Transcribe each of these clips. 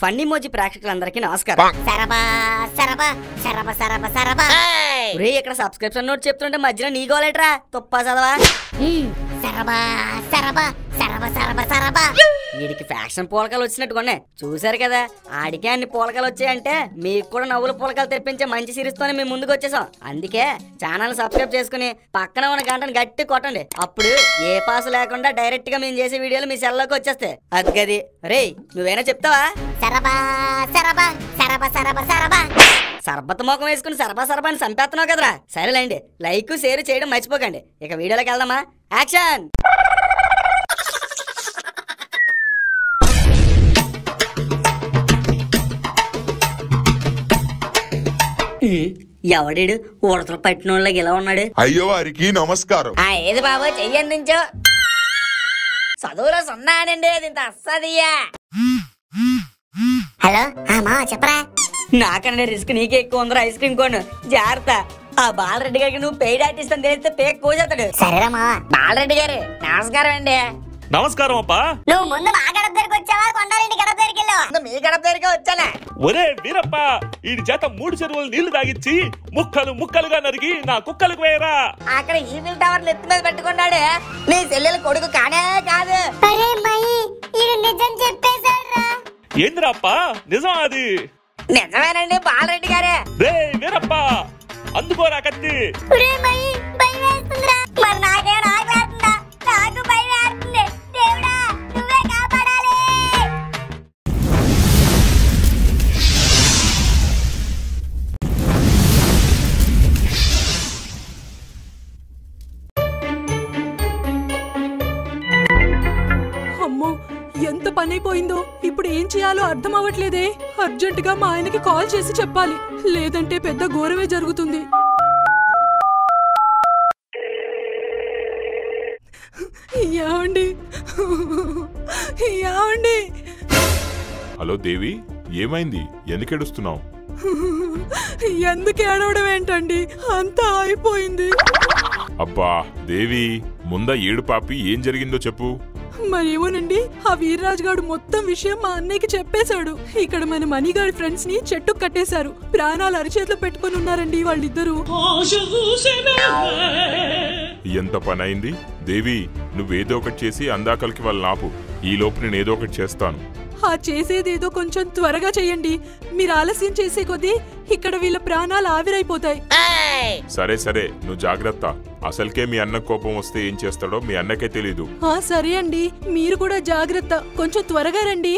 Funny మోజీ ప్రేక్షకులందరికీ నమస్కారం సరబా సరబా సరబ సరబ సరబా రే ఇక్కడ సబ్స్క్రిప్షన్ నోట్ చెప్తుంటే మధ్యలో నీ గోలేట్రా తుప్పా చదవా మ్మ్. సరబా సరబా సరబ సరబ సరబా వీడికి ఫ్యాక్షన్ పూలకాలు వచ్చినట్టు కొన్నాయి చూసారు కదా ఆడికే అన్ని పూలకాలు వచ్చాయంటే మీకు కూడా నవ్వుల పూలకాలు తెప్పించే మంచి సిరీస్ తోనే మేము ముందుకు వచ్చేసాం అందుకే ఛానల్ సబ్స్క్రైబ్ చేసుకుని పక్కన ఉన్న గంటను గట్టి కొట్టండి అప్పుడు ఏ పాస్ లేకుండా డైరెక్ట్ గా మేము చేసే వీడియోలు మీ సెల్లోకి వచ్చేస్తాయి అది గది రే నువ్వేనా చెప్తావా సరబా సరబా సరబ సరబ సరబా సర్బత్ మొఖం వేసుకుని సరబా సరబా అని చంపేస్తున్నావు కదరా సరేలేండి లైక్ షేర్ చేయడం మర్చిపోకండి ఇక వీడియోలోకి వెళ్దామా యాక్షన్ ఎవడీడు ఉడతలు పట్టిన వాళ్ళకి ఇలా ఉన్నాడు అయ్యో వారికి నమస్కారం ఆ ఏది బాబు చెయ్యందించు చదువులో సున్నాడండి అది ఇంత అస్సదియ్యా హలో ఆ మా చెప్పరా నాకన్నా రిస్క్ నీకే ఎక్కువ ఉందిరా ఐస్ క్రీమ్ కోను జాగ్రత్త ఆ బాలరెడ్డి గారికి నువ్వు పెయిడ్ ఆర్టిస్ట్ అని తెలిస్తే పేక్ కోసేస్తాడు సరేరా మా బాలరెడ్డి గారు నమస్కారం అండి నమస్కారం అప్పా నువ్వు ముందు మా గడప దగ్గరికి వచ్చావా కొండారెడ్డి గడప దగ్గరికి వెళ్ళావా మీ గడప దగ్గరికి వచ్చానా ఒరే వీరప్ప ఈడి చేత మూడు చెరువులు నీళ్లు తాగిచ్చి ముక్కలు ముక్కలుగా నరిగి నా కుక్కలకు వేయరా అక్కడ ఈఫిల్ టవర్ నెత్తి మీద పెట్టుకున్నాడు నీ చెల్లెల కొడుకు కానే కాదు అరే మయి ఇది నిజం చెప్పేశారా ఏందిరా అప్ప నిజం అది నిజమేనండి బాలరెడ్డి గారే రే వీరప్ప అందుకోరా కత్తి ఒరే మయి భయం వేస్తుందిరా మరి నాకే నాకు వేస్తుందా నాకు భయం వేస్తుంది దేవుడా నువ్వే కాపాడాలి అమ్మో ఎంత పని అయిపోయిందో ఇప్పుడు ఏం చేయాలో అర్థం అవ్వట్లేదే అర్జెంటుగా మా ఆయనకి కాల్ చేసి చెప్పాలి లేదంటే పెద్ద ఘోరమే జరుగుతుంది ఏమండి ఏమండి హలో దేవి ఏమైంది ఎందుకు ఏడుస్తున్నావు ఎందుకు ఏడవడం ఏంటండి అంతా అయిపోయింది అబ్బా దేవి ముంద ఏడు పాపి ఏం జరిగిందో చెప్పు మరేమోనండి ఆ వీర్రాజు గారు మొత్తం విషయం మా అన్నయ్యకి చెప్పేశాడు ఇక్కడ మన మణిగాడి ఫ్రెండ్స్ ని చెట్టు కట్టేశారు ప్రాణాలు అరిచేతిలో పెట్టుకొని ఉన్నారండి వాళ్ళిద్దరూ ఎంత పని అయింది దేవి నువ్వేదో ఒకటి చేసి అందాకలకి వాళ్ళ నాపు ఈ లోపు నేను ఏదో ఒకటి చేస్తాను ఆ చేసేదేదో కొంచెం త్వరగా చెయ్యండి మీరు ఆలస్యం చేసే కొద్దీ ఇక్కడ వీళ్ళ ప్రాణాలు ఆవిరైపోతాయి సరే సరే నువ్వు జాగ్రత్త అసలుకే మీ అన్న కోపం వస్తే ఏం చేస్తాడో మీ అన్నకే తెలీదు ఆ సరే అండి మీరు కూడా జాగ్రత్త కొంచెం త్వరగా రండి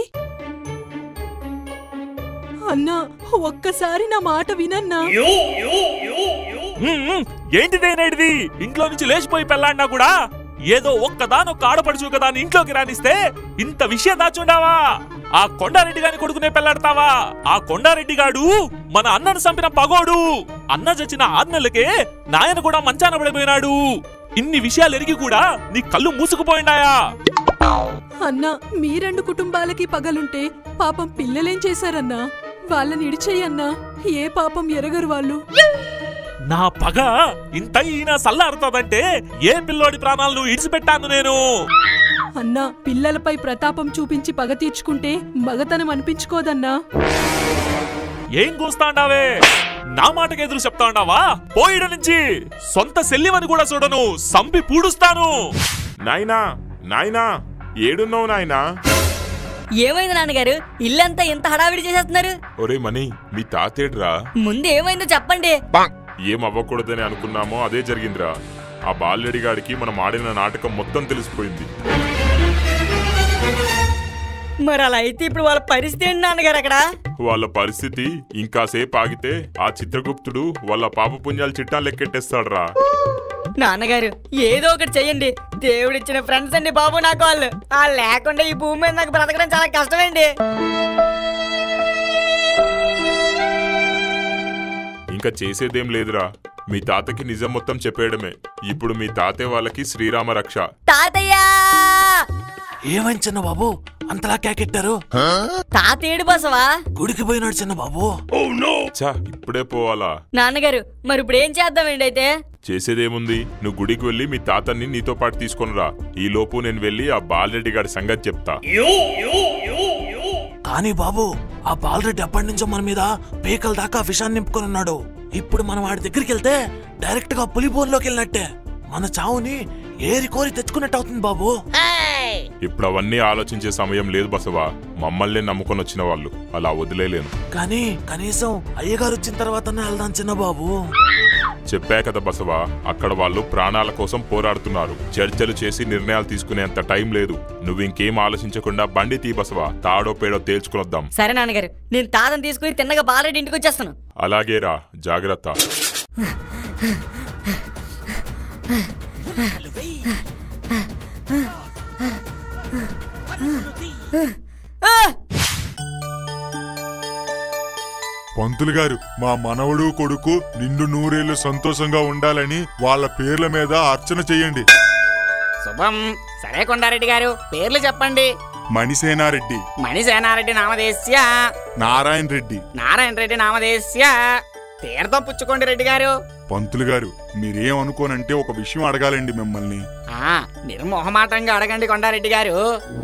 అన్నా ఒక్కసారి నా మాట వినన్నా ఉమ్, ఉమ్, ఏంటిదేనేటిది ఇంట్లో నుంచి లేచిపోయి పెళ్ళాడినా కూడా ఏదో ఒక్కదానొక్క ఆడపడుచు కదా అని ఇంట్లోకి రానిస్తే ఇంత విషయం దాచుండావా ఆ కొండారెడ్డి గాని కొడుకునే పెళ్ళాడతావా ఆ కొండారెడ్డి గాడు మన అన్నను చంపిన పగోడు అన్న చచ్చిన ఆరు నెలలకే నాయన కూడా మంచాన పడిపోయినాడు ఇన్ని విషయాలు ఎరిగి కూడా నీ కళ్ళు మూసుకుపోయినాయా అన్నా మీ రెండు కుటుంబాలకి పగలుంటే పాపం పిల్లలేం చేశారన్నా వాళ్ళని ఇడిచేయన్నా ఏ పాపం ఎరగరు వాళ్ళు నా పగ ఇంత ఈయన సల్లారుతోదంటే ఏ పిల్లోడి ప్రాణాలను ఇడిచిపెట్టాను నేను అన్నా పిల్లలపై ప్రతాపం చూపించి పగ తీర్చుకుంటే మగతనం అనిపించుకోదన్నా ఏం కూస్తాండావే నా మాటకి ఎదురు చెప్తాండావా పోయిడ నుంచి సొంత సెల్లివని కూడా చూడను సంపి పూడుస్తాను నాయనా నాయనా ఏడున్నావు నాయనా ఏమైంది నాన్నగారు ఇల్లంతా ఎంత హడావిడి చేసేస్తున్నారు ఒరే మణి మీ తాతేడ్రా ముందు ఏమైందో చెప్పండి ఏం అవ్వకూడదని అనుకున్నామో అదే జరిగిందిరా ఆ బాలెడిగాడికి మనం ఆడిన నాటకం మొత్తం తెలిసిపోయింది మరి అలా అయితే ఇప్పుడు వాళ్ళ పరిస్థితి ఏంటి నాన్నగారు అక్కడ వాళ్ళ పరిస్థితి ఇంకాసేపు ఆగితే ఆ చిత్రగుప్తుడు వాళ్ళ పాపపుణ్యాల చిట్టా లెక్కెట్టేస్తాడురా నాన్నగారు ఏదో ఒకటి చెయ్యండి దేవుడిచ్చిన ఫ్రెండ్స్ అండి బాబు నాకు వాళ్ళు ఆ లేకుండా ఈ భూమి మీద నాకు బ్రతకడం చాలా కష్టమండి ఇంకా చేసేదేం లేదురా మీ తాతకి నిజం మొత్తం చెప్పేయడమే ఇప్పుడు మీ తాతే వాళ్ళకి శ్రీరామ రక్ష తాతయ్య ఏమైంది చిన్న బాబు అంతలా కేకెట్టారు తాత ఏడు బసవా గుడికి పోయినాడు చిన్న బాబు ఛా ఇప్పుడే పోవాలా నాన్నగారు మరి ఇప్పుడు ఏం చేద్దామండి అయితే చేసేదేముంది నువ్వు గుడికి వెళ్ళి మీ తాతన్ని నీతో పాటు తీసుకొనిరా ఈ లోపు నేను వెళ్ళి ఆ బాలరెడ్డి గారి సంగతి చెప్తా కానీ బాబు ఆ బాలరెడ్డి ఎప్పటి నుంచో మన మీద పీకల దాకా విషాన్ని నింపుకొని ఉన్నాడు ఇప్పుడు మనం వాడి దగ్గరికి వెళ్తే డైరెక్ట్ గా పులి బోన్లోకి వెళ్ళినట్టే మన చావుని ఏరి కోరి తెచ్చుకున్నట్టు అవుతుంది బాబు ఇప్పుడు అవన్నీ ఆలోచించే సమయం లేదు బసవా మమ్మల్ని నమ్ముకొని వచ్చిన వాళ్ళు అలా వదిలేలేను కానీ కనీసం అయ్యగారు వచ్చిన తర్వాత వెళ్దాం చిన్న బాబు చెప్పా కదా బసవా అక్కడ వాళ్ళు ప్రాణాల కోసం పోరాడుతున్నారు చర్చలు చేసి నిర్ణయాలు తీసుకునేంత టైం లేదు నువ్వు ఇంకేం ఆలోచించకుండా బండి తీ బసవా తాడో పేడో తేల్చుకునొద్దాం సరే నాన్నగారు నేను తాతను తీసుకుని తిన్నగా బాలరెడ్డి ఇంటికి వచ్చేస్తాను అలాగేరా జాగ్రత్త పంతులు గారు మా మనవడు కొడుకు నిండు నూరేళ్లు సంతోషంగా ఉండాలని వాళ్ళ పేర్ల మీద అర్చన చెయ్యండి శుభం సరే కొండారెడ్డి గారు పేర్లు చెప్పండి మణిసేనారెడ్డి మణిసేనారెడ్డి నామదేశ్య నారాయణ రెడ్డి నారాయణ రెడ్డి నామదేశ్య తీర్థం పుచ్చుకోండి రెడ్డి గారు పంతులు గారు మీరేం అనుకోనంటే ఒక విషయం అడగాలండి మిమ్మల్ని ఆ నిర్మోహమాటంగా అడగండి కొండారెడ్డి గారు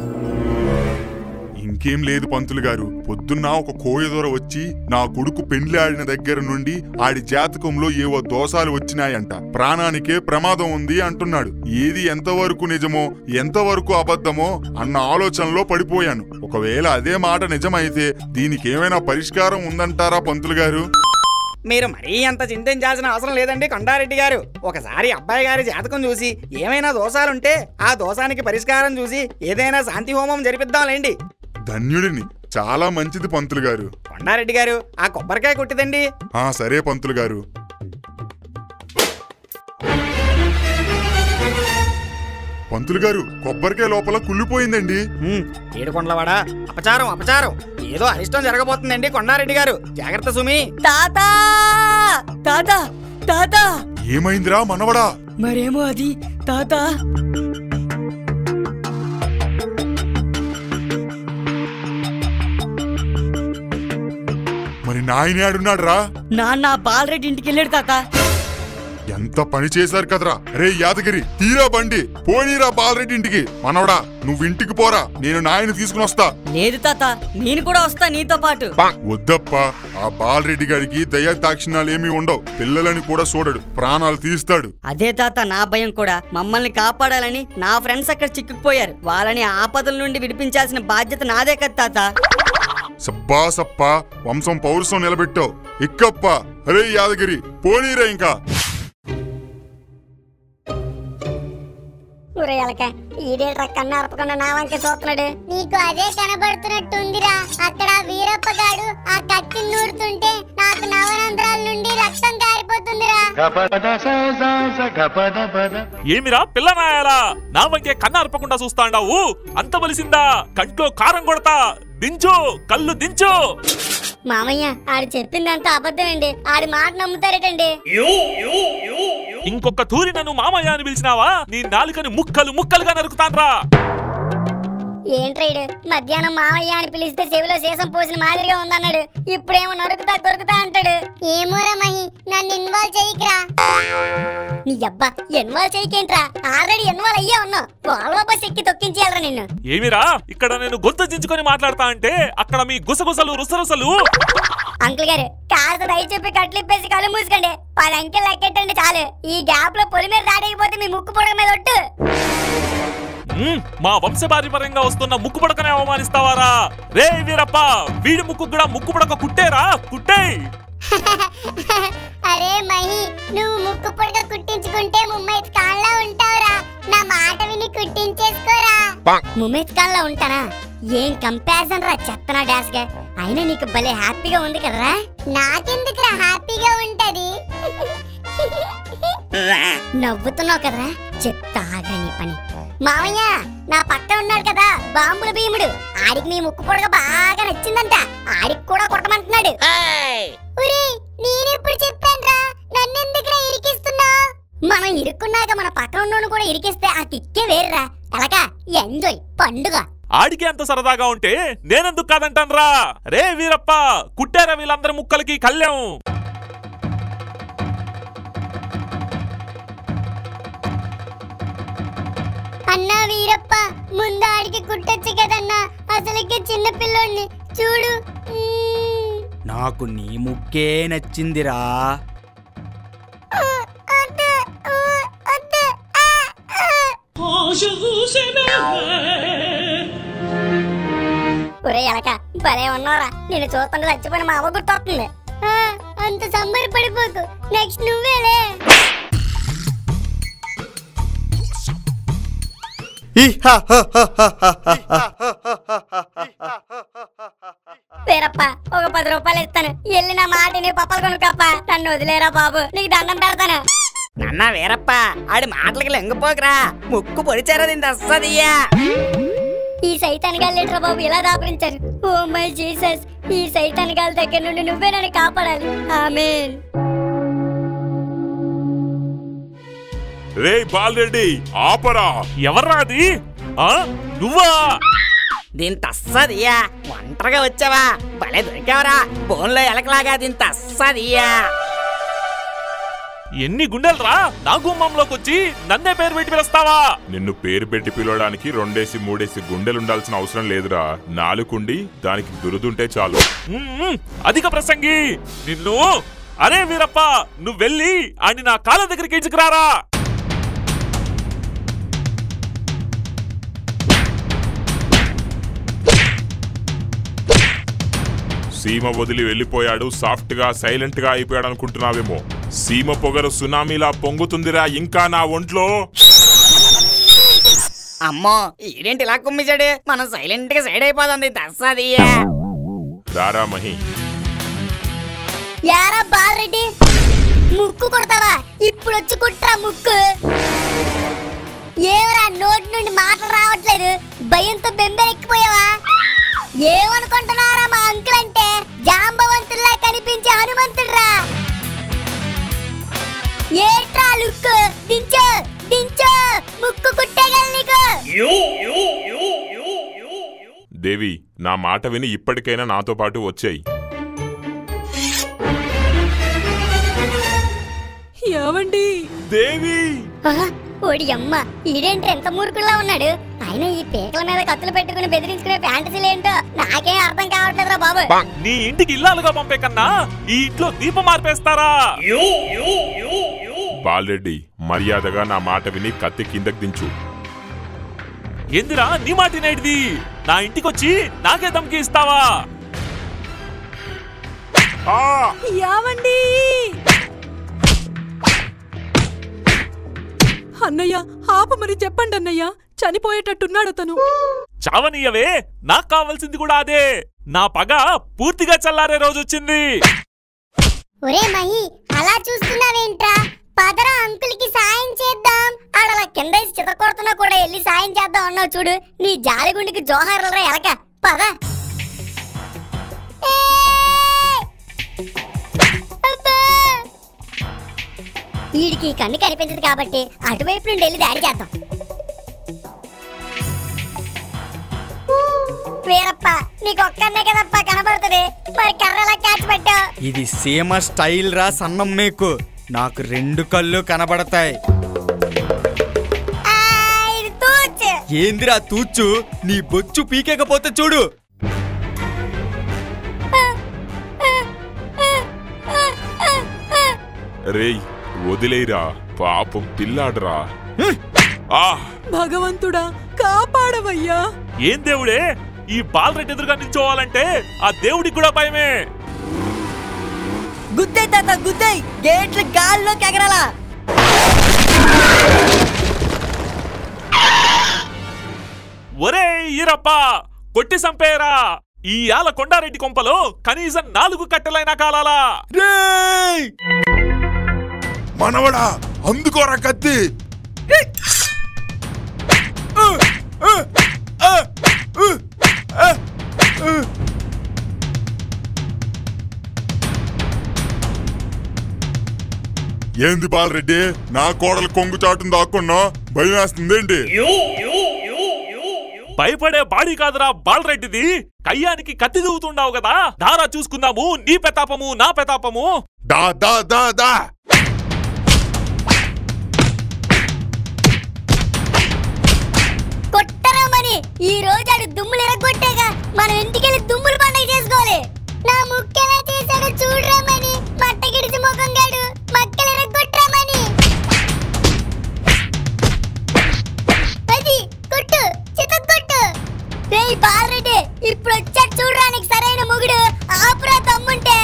ఇంకేం లేదు పంతులు గారు పొద్దున్న ఒక కోయదొర వచ్చి నా కొడుకు పెండ్లి ఆడిన దగ్గర నుండి ఆడి జాతకంలో ఏవో దోషాలు వచ్చినాయంట ప్రాణానికే ప్రమాదం ఉంది అంటున్నాడు ఏది ఎంతవరకు నిజమో ఎంతవరకు అబద్ధమో అన్న ఆలోచనలో పడిపోయాను ఒకవేళ అదే మాట నిజమైతే దీనికి ఏమైనా పరిష్కారం ఉందంటారా పంతులు గారు మీరు మరీ అంత చింతించాల్సిన అవసరం లేదండి కొండారెడ్డి గారు ఒకసారి అబ్బాయి గారి జాతకం చూసి ఏమైనా దోషాలుంటే ఆ దోషానికి పరిష్కారం చూసి ఏదైనా శాంతి హోమం జరిపిద్దాంలేండి ధన్యుడిని చాలా మంచిది పంతులు గారు కొండారెడ్డి గారు ఆ కొబ్బరికాయ కొట్టిదండి ఆ సరే పంతులు గారు పంతులు గారు కొబ్బరికాయ లోపల కుళ్ళిపోయిందండి హ్మ్, ఏడుకొండలవాడా అపచారం అపచారం ఏదో అరిష్టం జరగబోతుందండి కొండారెడ్డి గారు జాగ్రత్త సుమి తాత తాత తాత ఏమైందిరా మనవడా మరేమో అది తాత మరి నాయనే ఆడున్నాడు రా నాన్న బాలరెడ్డి ఇంటికి వెళ్ళాడు తాత ఎంత పని చేశారు కదరా రే యాదగిరి తీరా బండి పోనీరా బాలరెడ్డి ఇంటికి మనవడా నువ్వు ఇంటికి పోరా నేను నాయని తీసుకుని వస్తా లేదు తాత నేను కూడా వస్తా నీతో పాటు వద్దప్పా ఆ బాలరెడ్డి గారికి దయా దాక్షిణాలు ఏమీ ఉండవు పిల్లలని కూడా చూడడు ప్రాణాలు తీస్తాడు అదే తాత నా భయం కూడా మమ్మల్ని కాపాడాలని నా ఫ్రెండ్స్ అక్కడ చిక్కుకుపోయారు వాళ్ళని ఆపదల నుండి విడిపించాల్సిన బాధ్యత నాదే కదా తాత సబ్బా సప్పా వంశం పౌరుషం నిలబెట్టావు ఇక్కప్ప అరే యాదగిరి పోనీరా ఇంకా ఊరయ్యాలక ఈడేట్రా కన్ను అరపకుండా నా వంక చూస్తున్నాడు నీకు అదే కనబడుతున్నట్టుందిరా అక్కడ వీరప్ప గాడు ఆ కత్తిని నూరుతుంటే నాకు నవరంధ్రాల నుండి రక్తం కారిపోతుందిరా ఏమిరా పిల్లనాయాలా నా వంకే కన్న అర్పకుండా చూస్తాండావు అంత బలిసిందా కంట్లో కారం కొడతా దించు కళ్ళు దించు మామయ్య ఆడు చెప్పిందంతా అబద్ధమండి ఆడి మాట నమ్ముతారటండి ఇంకొక తూరి నన్ను మామయ్య అని పిలిచినావా నీ నాలుకని ముక్కలు ముక్కలుగా నరుకుతాన్రా ఏంట్రైడు మధ్యాహ్నం మామయ్య అని పిలిస్తే చెవిలో సీసం పోసిన మాదిరిగా ఉందన్నాడు ఇప్పుడేమో నరుకుతా దొరుకుతా అంటాడు ఏమోరా మహి నన్ను ఇన్వాల్వ్ చేయకరా నీ అబ్బా ఇన్వాల్వ్ చేయకేంట్రా ఆల్రెడీ ఇన్వాల్వ్ అయ్యే ఉన్నావు వాళ్ళ బస్ ఎక్కి తొక్కించేయాలరా నిన్ను ఏమిరా ఇక్కడ నేను గొంతు దించుకొని మాట్లాడతా అంటే అక్కడ మీ గుసగుసలు రుసరుసలు అంకుల్ గారు కాస్త దయ చెప్పి కట్లిప్పేసి కళ్ళు మూసుకోండి పది అంకెలు లెక్కెట్టండి చాలు ఈ గ్యాప్ లో పొలి మీద దాడైపోతే మీ ముక్కు పొడక మీద ఒట్టు మ్మ్, మా వంశపారిపర్యంగా వస్తున్న ముక్కు పడకనే అవమానిస్తావారా రే వీరప్ప వీడి ముక్కు కూడా ముక్కు పడక కుట్టేరా కుట్టేయ్ అరే మహి నువ్వు ముక్కు పొడక కుట్టించుకుంటే ముమ్మైత్ కాళ్ళ ఉంటావురా నా మాట విని కుట్టించేసుకోరా ముమ్మైత్ కాళ్ళ ఉంటానా ఏం కంపారిజన్ రా చెత్తనా డాన్స్ గా అయినా నీకు భలే హ్యాపీగా ఉంది కదరా నాకెందుకురా హ్యాపీగా ఉంటది నవ్వుతున్నావు కదరా చెప్తా ఆగ్రా నీ పని మామయ్య నా పక్కన ఉన్నాడు కదా బాంబుల భీముడు ఆడికి నీ ముక్కు పొడగ బాగా నచ్చిందంట ఆడికి కూడా కొట్టమంటున్నాడు ఒరేయ్ నేనెప్పుడు చెప్పానురా నన్నెందుకురా ఇరికిస్తున్నావు మనం ఇరుక్కున్నాక మన పక్కన ఉన్నోడు కూడా ఇరికిస్తే ఆ కిక్కే వేరురా ఎలాగా ఎంజాయ్ పండుగ ఆడికి అంత సరదాగా ఉంటే నేనెందుకు కాదంటాన్రా రే వీరప్ప కుట్టారా వీళ్ళందరి ముక్కలకి కళ్యాం అన్నా వీరప్ప ముందు ఆడికి కుట్టొచ్చు కదన్నా అసలుకి చిన్న పిల్లోడిని చూడు మ్మ్. నాకు నీ ముక్కే నచ్చిందిరా ఆ, వద్దు, ఊ, వద్దు, ఆ, ఆ. ఒరే ఎలక భలే ఉన్నారా నేను చూస్తుంటే చచ్చిపోయిన మా అవ్వ గుర్తొస్తుంది ఆ, అంత సంబర పడిపోకు నెక్స్ట్ నువ్వేలే వీరప్ప ఒక పది రూపాయలు ఇస్తాను వెళ్ళి నా మాటిని పప్పలు కొనుక్కప్ప నన్ను వదిలేరా బాబు నీకు దండం పెడతాను నాన్న వీరప్ప ఆడి మాటలకి లొంగిపోకరా ముక్కు పొడిచారా దీని అస్సదియ్యా ఈ సైతాన్ గాలి లీటర్ బాబు ఇలా దాపరించారు ఓ మై జీసస్ ఈ సైతాన్ గాలి దగ్గర నుండి నువ్వే నన్ను కాపాడాలి ఆమేన్ రే బాలరెడ్డి ఆపరా ఎవర్రా అది ఆ నువ్వా దీని తస్సదియ్యా ఒంటరిగా వచ్చావా భలే దొరికావరా బోన్లో ఎలకలాగా దీని తస్సదియ్యా ఎన్ని గుండెలరా నా గుమ్మంలోకి వచ్చి నన్నే పేరు పెట్టి పిలుస్తావా నిన్ను పేరు పెట్టి పిలవడానికి రెండేసి మూడేసి గుండెలుండాల్సిన అవసరం లేదురా నాలుకుండి దానికి దురుదుంటే చాలు మ్మ్, అధిక ప్రసంగి నిన్ను అరే వీరప్ప నువ్వు వెళ్ళి అని నా కాళ్ళ దగ్గరికి ఇచ్చుకురారా సీమ వదిలి వెళ్ళిపోయాడు సాఫ్ట్ గా సైలెంట్ గా అయిపోయాడు అనుకుంటున్నావేమో సీమ పొగరు సునామీలా పొంగుతుందిరా ఇంకా నా ఒంట్లో అమ్మో ఈడేంటి ఇలా కుమ్మిచాడు మనం సైలెంట్ గా సైడ్ అయిపోతుంది తస్సదియ్యా రారా మహి యారా బాలరెడ్డి ముక్కు కొడతావా ఇప్పుడు వచ్చి కుట్రా ముక్కు ఏమరా నోటి నుండి మాటలు రావట్లేదు భయంతో బెంబెరెక్కిపోయావా ఏమనుకుంటున్నారా మా అంకుల్ అంటే జాంబవంతుల్లా కనిపించే హనుమంతుడ్రా ఏట్రా లుక్ దించు దించు ముక్కు కుట్టేగల నీకు దేవి నా మాట విని ఇప్పటికైనా నాతో పాటు వచ్చాయి ఏమండి దేవి ఆహా, ఓడి అమ్మ ఈడేంటి ఎంత మూర్ఖుల్లా ఉన్నాడు ఆయన ఈ పీకల మీద కత్తులు పెట్టుకుని బెదిరించుకునే ఫ్యాంటసీలు ఏంటో నాకేం అర్థం కావట్లేదురా బాబు నీ ఇంటికి ఇల్లాలుగా పంపే కన్నా ఈ ఇంట్లో దీపం మార్పేస్తారా బాలరెడ్డి మర్యాదగా నా మాట విని కత్తి కిందకి దించు ఏందిరా నీ మాట నేటిది నా ఇంటికొచ్చి నాకే దమ్కి ఇస్తావా ఆ! యావండి అన్నయ్య ఆపు మరి చెప్పండి అన్నయ్య చనిపోయేటట్టున్నాడు అతను చావనీయవే నాకు కావాల్సింది కూడా అదే నా పగ పూర్తిగా చల్లారే రోజు వచ్చింది ఒరే మహి అలా చూస్తున్నావేంట్రా పదరా అంకుల్ కి సాయం చేద్దాం ఆడలా కింద వేసి చితకొడుతున్నా కూడా వెళ్ళి సాయం చేద్దాం అన్నావు చూడు నీ జాలిగుండికి జోహార్లరా ఎలక పద ఏయ్! అబ్బా! వీడికి ఈ కన్ను కనిపించదు కాబట్టి అటువైపు నుండి వెళ్ళి దాడి చేద్దాం వీరప్ప నీకు ఒక్కనే కదప్ప కనబడుతుంది మరి కర్రలా క్యాచ్ పెట్టావు ఇది సీమ స్టైల్ రా సన్నం మీకు నాకు రెండు కళ్ళు కనబడతాయి ఆ, ఇది తూచ్ ఏందిరా తూచు నీ బొచ్చు పీకేకపోతే చూడు రేయ్ వదిలేయరా పాపం పిల్లాడరా ఆ భగవంతుడా కాపాడవయ్యా ఏం దేవుడే ఈ బాలరెడ్డి ఎదురుగా నిల్చోవాలంటే ఆ దేవుడికి కూడా భయమే గుద్దై తాత గుద్దై గేట్లు గాల్లోకి ఎగరాలా ఒరే ఈరప్ప కొట్టి సంపేరా ఈ ఆల కొండారెడ్డి కొంపలో కనీసం నాలుగు కట్టెలైనా కాలాలా మనవడా అందుకోరా కత్తి ఏంది బాలరెడ్డి నా కోడలు కొంగు చాటును దాక్కున్నా భయం వేస్తుందేంటి భయపడే బాడీ కాదురా బాలరెడ్డిది కయ్యానికి కత్తి దూవుతుండావు కదా దారా చూసుకుందాము నీ పెతాపము నా పెతాపము దా దా దా దా కొట్టరా మరి ఈ రోజు ఆడు దుమ్ములు ఎరగొట్టాక మనం ఇంటికెళ్ళి దుమ్ములు పండగ చేసుకోవాలి నా ముక్కెలా చేశాడో చూడరామని మట్ట గిడిచి ముఖం గాడు మక్కలు ఎరగొట్టరామని అది కొట్టు చితక్ కొట్టు రేయ్ బాలరెడ్డి ఇప్పుడు వచ్చాడు చూడడానికి సరైన మొగుడు ఆపురా తమ్ముంటే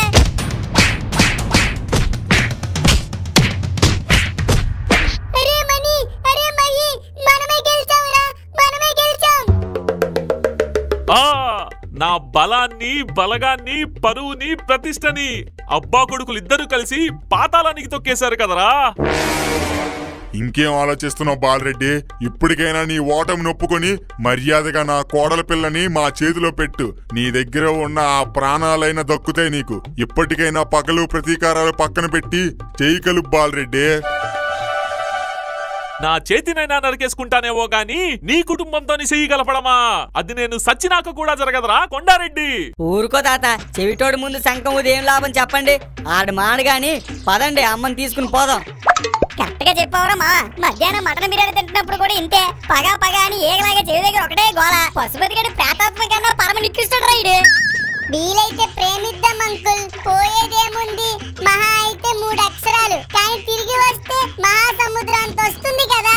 అరే మణి అరే మహి మనమే గెలిచాంరా మనమే గెలిచాం ఆ నా బలాన్ని బలగాన్ని పరువుని ప్రతిష్టని అబ్బా కొడుకులు ఇద్దరు కలిసి పాతాళానికి తొక్కేశారు కదరా ఇంకేం ఆలోచిస్తున్నావు బాలరెడ్డి ఇప్పటికైనా నీ ఓటమి నొప్పుకొని మర్యాదగా నా కోడల పిల్లని మా చేతిలో పెట్టు నీ దగ్గర ఉన్న ఆ ప్రాణాలైనా దక్కుతాయి నీకు ఇప్పటికైనా పగలు ప్రతీకారాలు పక్కన పెట్టి చేయి కలుపు బాలరెడ్డి నా చేతినైనా నరికేసుకుంటానేవో గాని నీ కుటుంబంతో చెయ్యి కలపడమా అది నేను సచ్చినాక కూడా జరగదురా కొండారెడ్డి ఊరుకో తాత చెవిటోడు ముందు శంఖం ఉదయం లాభం చెప్పండి ఆడు మాడు గాని పదండి అమ్మని తీసుకుని పోదాం కరెక్ట్ గా చెప్పావరా మా మధ్యాహ్నం మటన్ బిర్యానీ తింటున్నప్పుడు కూడా ఇంతే పగా పగా అని ఏగలాగా చెవి దగ్గర ఒకటే గోల పశుపతి గడి ప్రేతాత్మ కన్నా పరమ నికృష్టుడు రైడు వీలైతే ప్రేమిద్దాం అంకుల్ పోయేదేముంది మహా అయితే మూడు అక్షరాలు కానీ తిరిగి వస్తే మహాసముద్రం అంత వస్తుంది కదా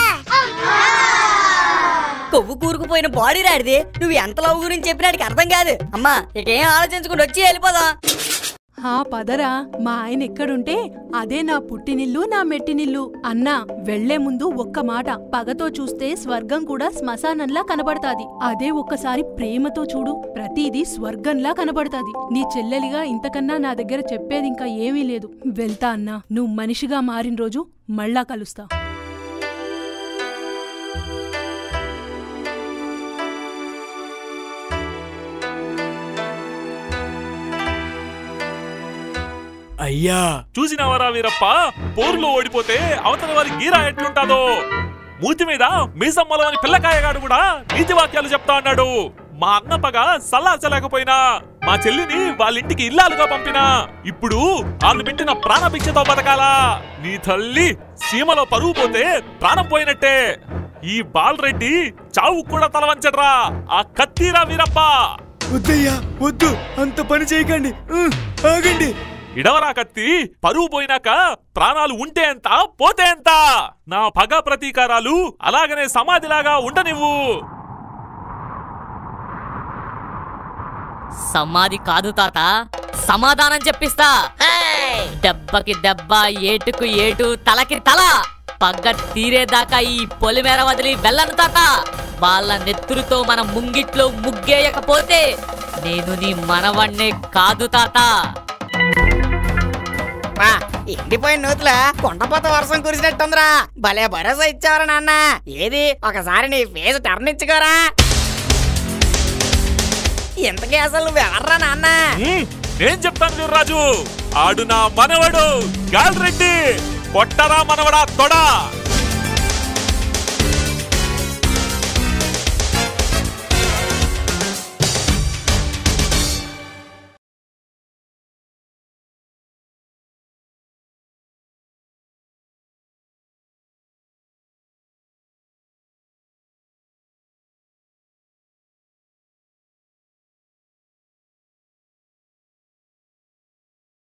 కొవ్వు కూరుకుపోయిన బాడీ రాడిది నువ్వు ఎంత లవ్ గురించి చెప్పినాడికి అర్థం కాదు అమ్మా ఇకేం ఆలోచించుకుని వచ్చి వెళ్ళిపోదాం హా పదరా మా ఆయన ఎక్కడుంటే అదే నా పుట్టినిల్లు నా మెట్టినిల్లు అన్నా వెళ్లే ముందు ఒక్క మాట పగతో చూస్తే స్వర్గం కూడా శ్మశానంలా కనబడతాది అదే ఒక్కసారి ప్రేమతో చూడు ప్రతిదీ స్వర్గంలా కనబడతాది నీ చెల్లెలిగా ఇంతకన్నా నా దగ్గర చెప్పేది ఇంకా ఏమీ లేదు వెళ్తా అన్నా నువ్వు మనిషిగా మారిన రోజు మళ్ళా కలుస్తా అయ్యా చూసినవరా వీరప్ప పోరులో ఓడిపోతే అవతల వారి గీరా ఎట్లుంటాదో మూతి మీద మీసమ్మలో అని పిల్లకాయగాడు కూడా నీతి వాక్యాలు చెప్తా అన్నాడు మా అన్న పగ సల్లాచలేకపోయినా మా చెల్లిని వాళ్ళ ఇంటికి ఇల్లాలుగా పంపినా ఇప్పుడు వాళ్ళు పెట్టిన ప్రాణభిక్షతో బతకాలా నీ తల్లి సీమలో పరువు పోతే ప్రాణం పోయినట్టే ఈ బాలరెడ్డి చావు కూడా తల వంచడ్రా ఆ కత్తిరా వీరప్ప వద్దయ్యా వద్దు అంత పని చేయకండి ఉహ్, ఆగండి ఇడవరా కత్తి పరువు పోయినాక ప్రాణాలు ఉంటే ఎంత పోతే ఎంత నా పగ ప్రతీకారాలు అలాగనే సమాధిలాగా ఉండనివ్వు సమాధి కాదు తాత సమాధానం చెప్పిస్తా దెబ్బకి దెబ్బ ఏటుకు ఏటు తలకి తల పగ్గ తీరేదాకా ఈ పొలిమేర వదిలి వెళ్ళను తాత వాళ్ళ నెత్తురుతో మన ముంగిట్లో ముగ్గేయకపోతే నేను నీ మనవణ్ణే కాదు తాత బా ఎండిపోయిన నూతుల కొండపోత వర్షం కురిసినట్టుందిరా భలే భరోసా ఇచ్చావరా నాన్న ఏది ఒకసారి నీ ఫేస్ టర్న్ ఇచ్చుకోరా ఇంతకీ అసలు నువ్వెవర్రా నాన్న ఉమ్, నేను చెప్తాను వీర్రాజు ఆడు నా మనవడు గాల్రెడ్డి కొట్టరా మనవడా తొడ